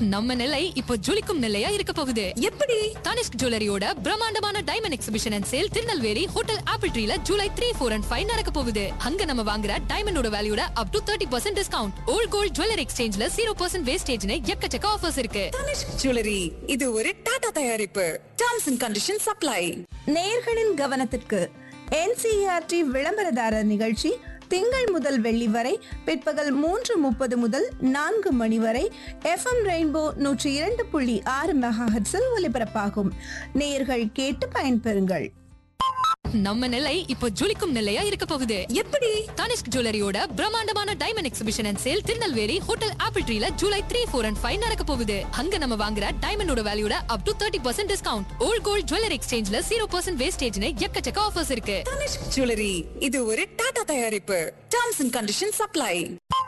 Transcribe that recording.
நம்ம நிலை இப்போ ஜொலிக்கும் நிலையா இருக்க போகுது எப்படி தனிஷ்க் ஜுவல்லரியோட பிரம்மாண்டமான diamond exhibition and sale Tirunelveli hotel Apple ட்ரீல July three four and five நடக்க போகுது அங்க நம்ம வாங்குற டைமண்டோட வேல்யூட up to thirty percent discount old gold jewellery எக்ஸ்சேஞ்ச்ல ஜீரோ பர்சன்ட் வேஸ்டேஜ்னு எக்கச்சக்க ஆஃபர்ஸ் இருக்கு தனிஷ்க் ஜுவல்லரி இது ஒரு டாடா தயாரிப்பு டர்ம்ஸ் அண்ட் கண்டிஷன் சப்ளை நேர்களின் கவனத்திற்கு என்சிஆர்டி விளம்பரதாரர் நிகழ்ச்சி திங்கள் முதல் வெள்ளி வரை பிற்பகல் மூன்று முப்பது முதல் நான்கு மணி வரை எஃப்எம் ரெயின்போ நூற்றி இரண்டு புள்ளி ஆறு மெகாஹெட்ஸில் ஒலிபரப்பாகும் நேயர்கள் கேட்டு பயன்பெறுங்கள் நம்ம நிலை இப்போ ஜொலிக்கும் நிலையா இருக்க போகுது எப்படி தனிஷ்க் ஜுவல்லரியோட பிரம்மாண்டமான diamond exhibition and sale Tirunelveli hotel Apple ட்ரீல July three four and five நடக்க போகுது அங்க நம்ம வாங்குற டைமண்டோட வேல்யூட up to thirty percent discount old gold jewellery எக்ஸ்சேஞ்ச்ல ஜீரோ பர்சன்ட் வேஸ்டேஜ்னு எக்கச்சக்க ஆஃபர்ஸ் இருக்கு தனிஷ்க் ஜுவல்லரி இது ஒரு டாடா தயாரிப்பு டர்ம்ஸ் அண்ட் கண்டிஷன் சப்ளை